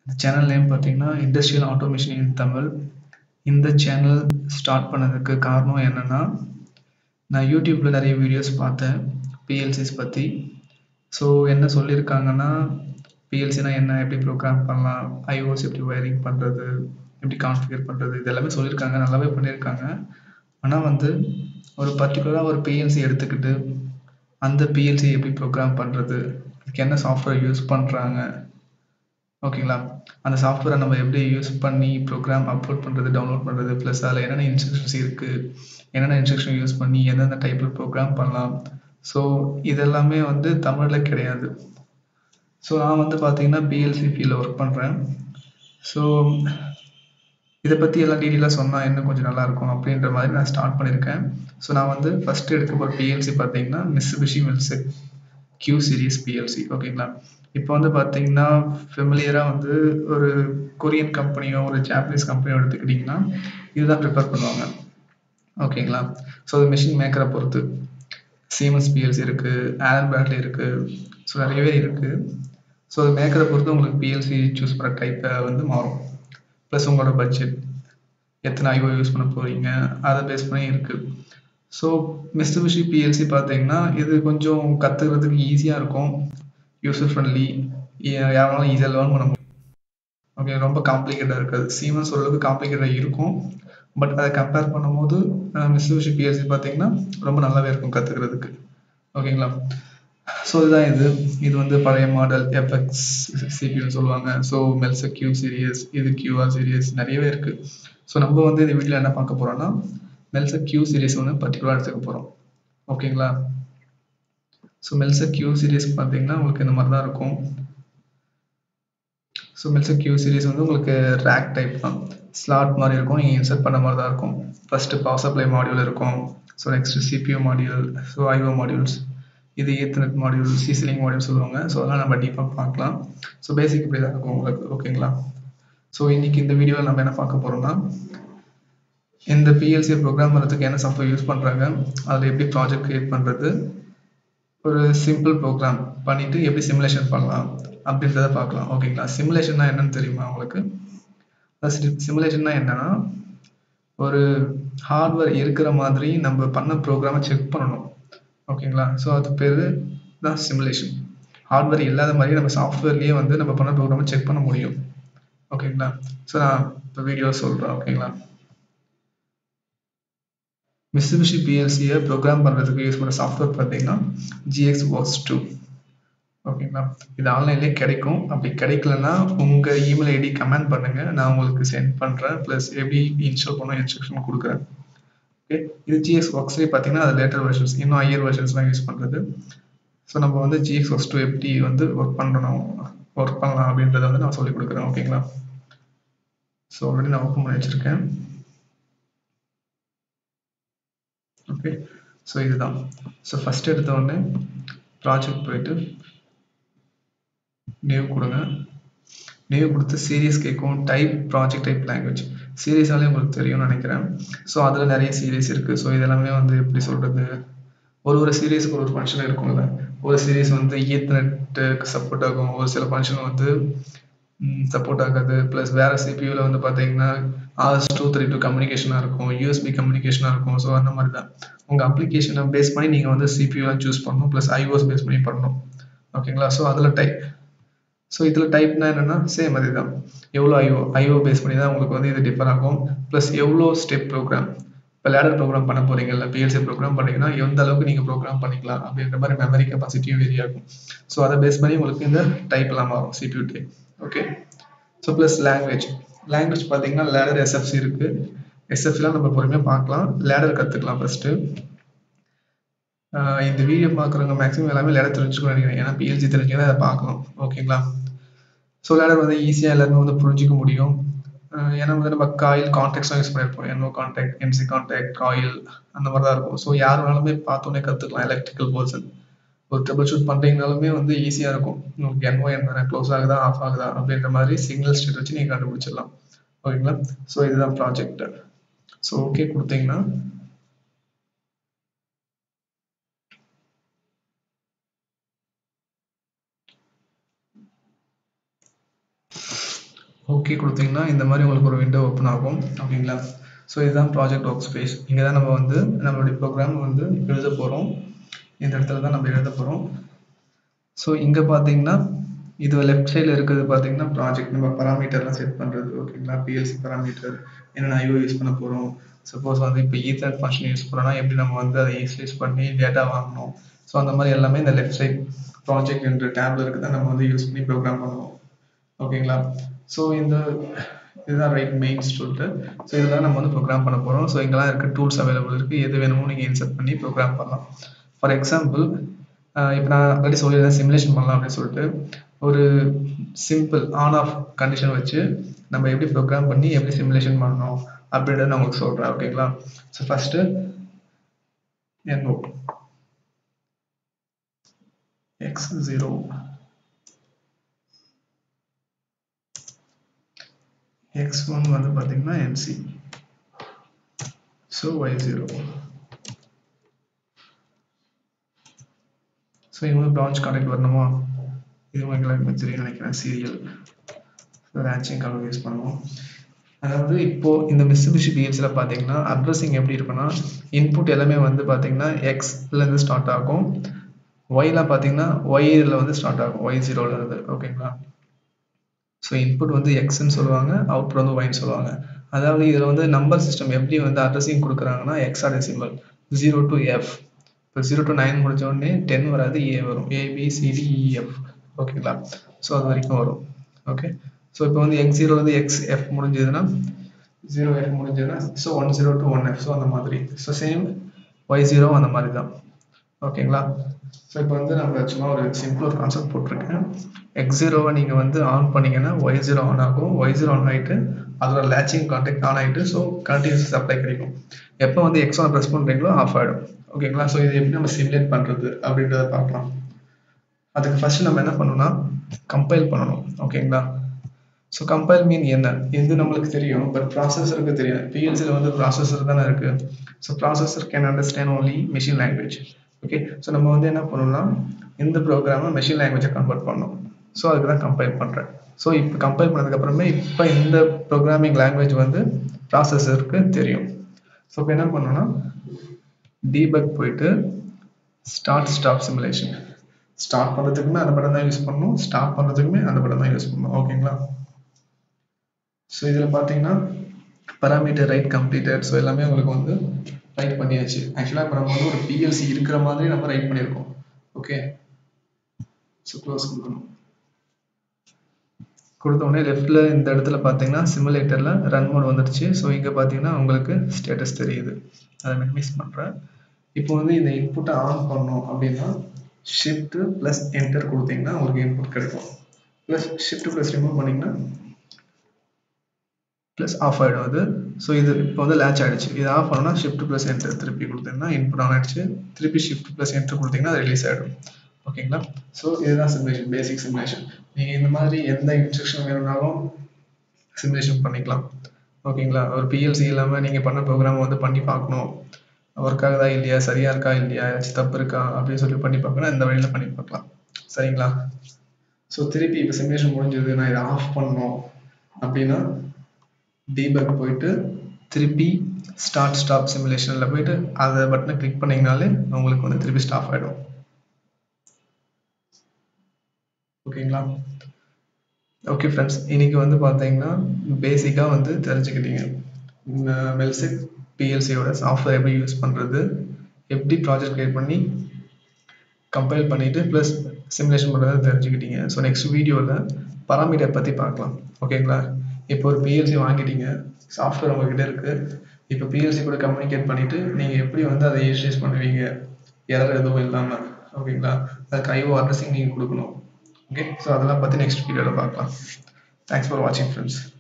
இந்த channel name பார்த்தீங்கன்னா industrial automation in Tamil இந்த சேனல் ஸ்டார்ட் பண்ணதுக்கு காரணம் என்னென்னா நான் யூடியூப்பில் நிறைய வீடியோஸ் பார்த்தேன் பிஎல்சிஸ் பற்றி ஸோ என்ன சொல்லியிருக்காங்கன்னா பிஎல்சினா என்ன எப்படி ப்ரோக்ராம் பண்ணலாம் ஐஓஎஸ் எப்படி ஒயரிங் பண்ணுறது எப்படி கான்ஃபிகர் பண்ணுறது இது எல்லாமே சொல்லியிருக்காங்க நல்லாவே பண்ணியிருக்காங்க ஆனால் வந்து ஒரு பர்டிகுலராக ஒரு பிஎல்சி எடுத்துக்கிட்டு அந்த பிஎல்சி எப்படி ப்ரோக்ராம் பண்ணுறது அதுக்கு என்ன சாஃப்ட்வேர் யூஸ் பண்ணுறாங்க ஓகேங்களா அந்த சாஃப்ட்வேரை நம்ம எப்படி யூஸ் பண்ணி ப்ரோக்ராம் அப்லோட் பண்ணுறது டவுன்லோட் பண்ணுறது ப்ளஸ் அதில் என்னென்ன இன்ஸ்ட்ரக்ஷன்ஸ் இருக்குது என்னென்ன இன்ஸ்ட்ரக்ஷன் யூஸ் பண்ணி எந்தெந்த டைப்பில் ப்ரோக்ராம் பண்ணலாம் ஸோ இதெல்லாமே வந்து தமிழில் கிடையாது ஸோ நான் வந்து பார்த்தீங்கன்னா பிஎல்சி ஃபீல்டில் ஒர்க் பண்ணுறேன் ஸோ இதை பற்றி எல்லாம் டீட்டெயிலாக சொன்னால் இன்னும் கொஞ்சம் நல்லாயிருக்கும் அப்படின்ற மாதிரி நான் ஸ்டார்ட் பண்ணியிருக்கேன் ஸோ நான் வந்து ஃபஸ்ட்டு எடுக்க போகிற பிஎல்சி பார்த்தீங்கன்னா Mitsubishi Melsec Q series PLC ஓகேங்களா இப்போ வந்து பார்த்தீங்கன்னா ஃபெமிலியராக வந்து ஒரு கொரியன் கம்பெனியோ ஒரு ஜாப்பனீஸ் கம்பெனியோ எடுத்துக்கிட்டிங்கன்னா இதுதான் ப்ரிப்பேர் பண்ணுவாங்க ஓகேங்களா ஸோ அது மிஷின் மேக்கரை பொறுத்து சீமன்ஸ் பிஎல்சி இருக்குது ஆலன் பிராட்லி இருக்குது ஸோ நிறையவே இருக்குது ஸோ அது மேக்கரை பொறுத்து உங்களுக்கு பிஎல்சி சூஸ் பண்ணுற டைப்பை வந்து மாறும் ப்ளஸ் உங்களோட பட்ஜெட் எத்தனை ஐஓ யூஸ் பண்ண போகிறீங்க அதை பேஸ் பண்ணி இருக்குது ஸோ மிஸ்துபிஷி பிஎல்சி பார்த்தீங்கன்னா இது கொஞ்சம் கற்றுக்கிறதுக்கு ஈஸியாக இருக்கும் யூசர் ஃப்ரெண்ட்லி யாராலும் ஈஸியாக லேர்ன் பண்ண முடியும் ஓகே ரொம்ப காம்ப்ளிகேட்டாக இருக்காது சீமன்ஸ் ஓரளவுக்கு காம்ப்ளிகேட்டாக இருக்கும் பட் அதை கம்பேர் பண்ணும்போது மிஸ்துபிஷி பிஎல்சி பார்த்தீங்கன்னா ரொம்ப நல்லாவே இருக்கும் கற்றுக்கிறதுக்கு ஓகேங்களா ஸோ இதுதான் இது இது வந்து பழைய மாடல் எஃப்எக்ஸ் சிபியூன்னு சொல்லுவாங்க ஸோ மெல்ச கியூ சீரியஸ் இது கியூஆர் சீரியஸ் நிறையவே இருக்குது ஸோ நம்ம வந்து இந்த வீட்டில் என்ன பார்க்க போகிறோம்னா மெல்ச கியூ சீரியஸ் ஒன்று பர்டிகுலராக எடுத்துக்க போகிறோம் ஓகேங்களா ஸோ மெல்ச கியூ சீரியஸ் பார்த்தீங்கன்னா உங்களுக்கு இந்த மாதிரி தான் இருக்கும் ஸோ மெல்ச கியூ சீரியஸ் வந்து உங்களுக்கு ரேக் டைப் தான் ஸ்லாட் மாதிரி இருக்கும் நீங்கள் இன்சர்ட் பண்ண மாதிரி தான் இருக்கும் ஃபஸ்ட்டு பவர் சப்ளை மாடியூல் இருக்கும் so next CPU module so IO modules இது ஈத்தர்நெட் மாடியூல் சிசிலிங் மாடியூல் சொல்லுவாங்க ஸோ அதெல்லாம் நம்ம டீப்பாக பார்க்கலாம் ஸோ பேசிக் இப்படி தான் இருக்கும் உங்களுக்கு ஓகேங்களா ஸோ இன்றைக்கி இந்த வீடியோவில் நம்ம என்ன பார்க்க போகிறோம்னா இந்த பிஎல்சி ப்ரோக்ராம் பண்ணுறதுக்கு என்ன சாஃப்ட்வேர் யூஸ் பண்ணுறாங்க அதில் எப்படி ப்ராஜெக்ட் க்ரியேட் பண்ணுறது ஒரு சிம்பிள் ப்ரோக்ராம் பண்ணிவிட்டு எப்படி சிமுலேஷன் பண்ணலாம் அப்படின்றத பார்க்கலாம் ஓகேங்களா சிமுலேஷன்னா என்னன்னு தெரியுமா உங்களுக்கு சிமுலேஷன்னா என்னன்னா ஒரு ஹார்ட்வேர் இருக்கிற மாதிரி நம்ம பண்ண ப்ரோக்ராமை செக் பண்ணணும் ஓகேங்களா ஸோ அது பேர் தான் சிமுலேஷன் ஹார்ட்வேர் இல்லாத மாதிரி நம்ம சாஃப்ட்வேர்லேயே வந்து நம்ம பண்ண ப்ரோக்ராமை செக் பண்ண முடியும் ஓகேங்களா ஸோ நான் இப்போ வீடியோ சொல்கிறேன் ஓகேங்களா மிஸ்ஸுபிஷி பிஎல்சியை ப்ரோக்ராம் பண்ணுறதுக்கு யூஸ் பண்ணுற சாஃப்ட்வேர் பார்த்தீங்கன்னா ஜிஎக்ஸ் ஒர்க்ஸ் டூ ஓகேங்களா இது ஆன்லைன்லேயே கிடைக்கும் அப்படி கிடைக்கலன்னா உங்கள் இமெயில் ஐடி கமெண்ட் பண்ணுங்கள் நான் உங்களுக்கு சென்ட் பண்ணுறேன் ப்ளஸ் எப்படி இன்ஸ்டால் பண்ண இன்ஸ்ட்ரக்ஷன் கொடுக்குறேன் ஓகே இது ஜிஎக்ஸ் ஒர்க்ஸ்லேயே பார்த்தீங்கன்னா அது லேட்டர் வெர்ஷன்ஸ் இன்னும் ஹையர் வெர்ஷன்ஸ்லாம் யூஸ் பண்ணுறது ஸோ நம்ம வந்து ஜிஎக்ஸ் ஒர்க்ஸ் டூ எப்படி வந்து ஒர்க் பண்ணணும் ஒர்க் பண்ணலாம் அப்படின்றத வந்து நான் சொல்லிக் கொடுக்குறேன் ஓகேங்களா ஸோ ஆல்ரெடி நான் ஓப்பன் பண்ணி வச்சுருக்கேன் ஓகே ஸோ இதுதான் ஸோ ஃபஸ்ட் எடுத்த உடனே ப்ராஜெக்ட் போயிட்டு நேவ் கொடுங்க நேவ் கொடுத்து சீரியஸ் கேட்கும் டைப் ப்ராஜெக்ட் டைப் லாங்குவேஜ் சீரியஸாலே உங்களுக்கு தெரியும்னு நினைக்கிறேன் ஸோ அதில் நிறைய சீரியஸ் இருக்குது ஸோ இதெல்லாமே வந்து எப்படி சொல்கிறது ஒரு ஒரு சீரியஸுக்கு ஒரு ஒரு ஃபங்க்ஷன் இருக்கும்ல ஒரு சீரியஸ் வந்து ஈத்தர்நெட்டுக்கு சப்போர்ட் ஆகும் ஒரு சில ஃபங்க்ஷன் வந்து சப்போர்ட் ஆகாது ப்ளஸ் வேறு சிபியூவில் வந்து பார்த்தீங்கன்னா ஆர்எஸ் டூ த்ரீ டூ கம்யூனிகேஷனாக இருக்கும் யூஎஸ்பி கம்யூனிகேஷனாக இருக்கும் ஸோ அந்த மாதிரி தான் உங்கள் அப்ளிகேஷனை பேஸ் பண்ணி நீங்கள் வந்து சிபியூலாம் சூஸ் பண்ணணும் ப்ளஸ் ஐஓஎஸ் பேஸ் பண்ணி பண்ணணும் ஓகேங்களா ஸோ அதில் டைப் ஸோ இதில் டைப்னா என்னென்னா சேம் அதே தான் எவ்வளோ ஐஓ ஐஓ பேஸ் பண்ணி தான் உங்களுக்கு வந்து இது டிஃபர் ஆகும் ப்ளஸ் எவ்வளோ ஸ்டெப் ப்ரோக்ராம் இப்போ லேடர் ப்ரோக்ராம் பண்ண போகிறீங்கல்ல பிஎல்சி ப்ரோக்ராம் பண்ணிங்கன்னா எந்த அளவுக்கு நீங்கள் ப்ரோக்ராம் பண்ணிக்கலாம் அப்படின்ற மாதிரி மெமரி கெப்பாசிட்டியும் வேரி ஆகும் ஸோ அதை பேஸ் பண்ணி உங்களுக்கு இந்த டைப்லாம் மாறும் CPU type okay so plus language language பார்த்தீங்கன்னா லேடர் எஸ்எஃப்சி இருக்குது எஸ்எஃப்சிலாம் நம்ம பொறுமையாக பார்க்கலாம் லேடர் கற்றுக்கலாம் ஃபஸ்ட்டு இந்த வீடியோ பார்க்குறவங்க மேக்ஸிமம் எல்லாமே லேடர் தெரிஞ்சுக்கணும் நினைக்கிறேன் ஏன்னா பிஎல்சி தெரிஞ்சுன்னா அதை பார்க்கணும் ஓகேங்களா ஸோ லேடர் வந்து ஈஸியாக எல்லாருமே வந்து புரிஞ்சிக்க முடியும் ஏன்னா வந்து நம்ம காயில் கான்டாக்ட்ஸ்லாம் யூஸ் பண்ணியிருப்போம் NO contact MC contact coil அந்த மாதிரி தான் இருக்கும் ஸோ யார் வேணாலுமே பார்த்தோன்னே கற்றுக்கலாம் எலக்ட்ரிக்கல் பர்சன் ஒரு ட்ரிபிள் ஷூட் பண்ணுறீங்கனாலுமே வந்து ஈஸியாக இருக்கும் உங்களுக்கு என்ஓ என்ன க்ளோஸ் ஆகுதா ஆஃப் ஆகுதா அப்படின்ற மாதிரி சிக்னல் ஸ்டேட் வச்சு நீங்கள் கண்டுபிடிச்சிடலாம் ஓகேங்களா ஸோ இதுதான் ப்ராஜெக்ட் ஸோ ஓகே கொடுத்தீங்கன்னா ஓகே கொடுத்தீங்கன்னா இந்த மாதிரி உங்களுக்கு ஒரு விண்டோ ஓப்பன் ஆகும் ஓகேங்களா ஸோ இதுதான் ப்ராஜெக்ட் ஒர்க் ஸ்பேஸ் இங்கே தான் நம்ம வந்து நம்மளுடைய ப்ரோக்ராம் வந்து எழுத போகிறோம் இந்த இடத்துல தான் நம்ம எழுத போகிறோம் ஸோ இங்கே பார்த்தீங்கன்னா இது லெஃப்ட் சைடில் இருக்கிறது பார்த்தீங்கன்னா ப்ராஜெக்ட் நம்ம பராமீட்டர்லாம் செட் பண்ணுறது ஓகேங்களா பிஎல்சி பராமீட்டர் என்னென்ன ஐஓ யூஸ் பண்ண போகிறோம் சப்போஸ் வந்து இப்போ ஈத்தர் ஃபங்க்ஷன் யூஸ் பண்ணோம்னா எப்படி நம்ம வந்து அதை யூஸ் பண்ணி டேட்டா வாங்கணும் ஸோ அந்த மாதிரி எல்லாமே இந்த லெஃப்ட் சைட் ப்ராஜெக்ட் என்ற டேப்ல இருக்கு தான் நம்ம வந்து யூஸ் பண்ணி ப்ரோக்ராம் பண்ணுவோம் ஓகேங்களா ஸோ இந்த இதுதான் ரைட் மெயின்ஸ் சொல்லிட்டு ஸோ இதெல்லாம் நம்ம வந்து ப்ரோக்ராம் பண்ண போகிறோம் ஸோ இங்கெல்லாம் இருக்க டூல்ஸ் அவைலபிள் இருக்குது எது வேணுமோ நீங்கள் இன்சர்ட் பண்ணி ப்ரோக்ராம் பண்ணலாம் ஃபார் எக்ஸாம்பிள் இப்போ நான் ஆல்ரெடி சொல்லியிருந்தேன் சிமுலேஷன் பண்ணலாம் அப்படின்னு சொல்லிட்டு ஒரு சிம்பிள் ஆன் ஆஃப் கண்டிஷன் வச்சு நம்ம எப்படி ப்ரோக்ராம் பண்ணி எப்படி சிமுலேஷன் பண்ணணும் அப்படின்றத நான் உங்களுக்கு சொல்கிறேன் ஓகேங்களா so first NO X zero X one வந்து பார்த்தீங்கன்னா NC so Y zero so இவங்க வந்து பிரான்ச் கான்டாக்ட் வரணுமா இது உங்களுக்கு எல்லாருமே தெரியும் நினைக்கிறேன் சீரியல் ரேன்ச்சிங் கலர் யூஸ் பண்ணுவோம் அதாவது இப்போ இந்த மிஸ்ஸிபிஷி பிஹெச்சில் பார்த்தீங்கன்னா அட்ரஸிங் எப்படி இருக்குன்னா இன்புட் எல்லாமே வந்து பார்த்தீங்கன்னா எக்ஸ்லேருந்து ஸ்டார்ட் ஆகும் ஒய்லாம் பார்த்தீங்கன்னா ஒய்ல வந்து ஸ்டார்ட் ஆகும் ஒய் ஜீரோல இருந்து ஓகேங்களா ஸோ இன்புட் வந்து எக்ஸ்ன்னு சொல்லுவாங்க அவுட்புட் வந்து ஒய்ன்னு சொல்லுவாங்க அதாவது இதில் வந்து நம்பர் சிஸ்டம் எப்படி வந்து அட்ரஸிங் கொடுக்குறாங்கன்னா hexadecimal zero to F இப்போ ஜீரோ டு நைன் முடிஞ்ச உடனே டென் வராது ஏ வரும் ஏபிசிடிஇஎஃப் ஓகேங்களா ஸோ அது வரைக்கும் வரும் ஓகே ஸோ இப்போ வந்து எக்ஸ் ஜீரோ வந்து எக்ஸ் எஃப் முடிஞ்சதுன்னா ஜீரோ எஃப் முடிஞ்சதுன்னா so one zero to one F so அந்த மாதிரி ஸோ சேம் ஒய் ஜீரோ அந்த மாதிரி தான் ஓகேங்களா ஸோ இப்போ வந்து நம்ம சும்மா ஒரு சிம்பிள் ஒரு கான்செப்ட் போட்டிருக்கேன் எக்ஸ் ஜீரோவை நீங்கள் வந்து ஆன் பண்ணீங்கன்னா ஒய் ஜீரோ ஆன் ஆகும் ஒய் ஜீரோ ஆன் ஆகிட்டு அதோட லேச்சிங் கான்டாக்ட் ஆன் ஆகிட்டு ஸோ கண்டினியூஸ் சப்ளை கிடைக்கும் எப்போ வந்து எக்ஸ் ஒன் ப்ரெஸ் பண்ணுறீங்களோ ஆஃப் ஆகிடும் ஓகேங்களா ஸோ இது எப்படி நம்ம சிமுலேட் பண்ணுறது அப்படின்றத பார்க்கலாம் அதுக்கு ஃபர்ஸ்ட் நம்ம என்ன பண்ணணும்னா கம்பைல் பண்ணணும் ஓகேங்களா ஸோ கம்பைல் மீன் என்ன இது நம்மளுக்கு தெரியும் பட் ப்ராசஸருக்கு தெரியும் பிஎல்சியில் வந்து ப்ராசஸர் தானே இருக்கு so processor can understand only machine language okay so நம்ம வந்து என்ன பண்ணணும்னா இந்த ப்ரோக்ராமை மெஷின் லாங்குவேஜை கன்வெர்ட் பண்ணணும் ஸோ அதுக்கு தான் கம்பைல் பண்ணுறேன் ஸோ இப்போ கம்பைல் பண்ணதுக்கப்புறமே இப்போ இந்த ப்ரோக்ராமிங் லாங்குவேஜ் வந்து ப்ராசஸருக்கு தெரியும் ஸோ இப்போ என்ன பண்ணணும்னா டீபக் போயிட்டு ஸ்டார்ட் ஸ்டாப் சிமுலேஷன் ஸ்டார்ட் பண்ணுறதுக்குமே அந்த படம் தான் யூஸ் பண்ணணும் ஸ்டாப் பண்ணுறதுக்குமே அந்த படம் தான் யூஸ் பண்ணணும் ஓகேங்களா ஸோ இதில் பார்த்தீங்கன்னா பராமீட்டர் ரைட் கம்ப்ளீட்டட் ஸோ எல்லாமே உங்களுக்கு வந்து ரைட் பண்ணியாச்சு ஆக்சுவலாக இப்போ நம்ம வந்து ஒரு பிஎல்சி இருக்கிற மாதிரி நம்ம ரைட் பண்ணியிருக்கோம் ஓகே ஸோ க்ளோஸ் கொடுக்கணும் கொடுத்த உடனே லெஃப்டில் இந்த இடத்துல பார்த்தீங்கன்னா சிமுலேட்டரில் ரன் மோட் வந்துடுச்சு ஸோ இங்கே பார்த்தீங்கன்னா உங்களுக்கு ஸ்டேட்டஸ் தெரியுது அதை மினிமைஸ் பண்ணுறேன் இப்போ வந்து இந்த இன்புட்டை ஆன் பண்ணோம் அப்படின்னா ஷிஃப்ட் ப்ளஸ் என்டர் கொடுத்தீங்கன்னா உங்களுக்கு இன்புட் கிடைக்கும் ப்ளஸ் ஷிஃப்ட் ப்ளஸ் ரிமூவ் பண்ணிங்கன்னா ப்ளஸ் ஆஃப் ஆகிடும் அது ஸோ இது இப்போ வந்து லேட்ச் ஆகிடுச்சு இது ஆஃப் பண்ணோம்னா ஷிஃப்ட் ப்ளஸ் என்டர் திருப்பி கொடுத்தீங்கன்னா இன்புட் ஆன் ஆகிடுச்சு திருப்பி ஷிஃப்ட் ப்ளஸ் என்டர் கொடுத்தீங்கன்னா அது ரிலீஸ் ஆகிடும் ஓகேங்களா ஸோ இதுதான் சிமுலேஷன் பேசிக் சிமுலேஷன் நீங்கள் இந்த மாதிரி எந்த இன்ஸ்ட்ரக்ஷன் வேணும்னாலும் சிமுலேஷன் பண்ணிக்கலாம் ஓகேங்களா ஒரு பிஎல்சி இல்லாமல் நீங்கள் பண்ண ப்ரோக்ராம் வந்து பண்ணி பார்க்கணும் ஒர்க் ஆகுதா இல்லையா சரியா இருக்கா இல்லையா ஏதாச்சும் தப்பு இருக்கா அப்படின்னு சொல்லி பண்ணி பார்க்கணும் இந்த வழியில் பண்ணி பார்க்கலாம் சரிங்களா ஸோ திருப்பி இப்போ சிமுலேஷன் முடிஞ்சது நான் இதை ஆஃப் பண்ணணும் அப்படின்னா டீபக் போயிட்டு திருப்பி ஸ்டார்ட் ஸ்டாப் சிமுலேஷனில் போயிட்டு அதை பட்டனை கிளிக் பண்ணிங்கனாலே உங்களுக்கு வந்து திருப்பி ஸ்டாப் ஆகிடும் ஓகேங்களா ஓகே ஃப்ரெண்ட்ஸ் இன்னைக்கு வந்து பார்த்தீங்கன்னா பேசிக்காக வந்து தெரிஞ்சுக்கிட்டீங்க மெல்செக் பிஎல்சியோட சாஃப்ட்வேர் எப்படி யூஸ் பண்ணுறது எப்படி ப்ராஜெக்ட் கிரியேட் பண்ணி கம்பைல் பண்ணிவிட்டு ப்ளஸ் சிமுலேஷன் பண்ணுறதை தெரிஞ்சுக்கிட்டீங்க ஸோ நெக்ஸ்ட் வீடியோவில் பராமீட்டர் பற்றி பார்க்கலாம் ஓகேங்களா இப்போ ஒரு பிஎல்சி வாங்கிட்டீங்க சாஃப்ட்வேர் உங்ககிட்ட இருக்குது இப்போ பிஎல்சி கூட கம்யூனிகேட் பண்ணிவிட்டு நீங்கள் எப்படி வந்து அதை யூஸ்லைஸ் பண்ணுவீங்க எரர் எதுவும் இல்லாமல் ஓகேங்களா அதுக்கு ஐஓ அட்ரஸிங் நீங்கள் கொடுக்கணும் ஓகே ஸோ அதெல்லாம் பற்றி நெக்ஸ்ட் வீடியோவில் பார்க்கலாம் தேங்க்ஸ் ஃபார் வாட்சிங் ஃப்ரெண்ட்ஸ்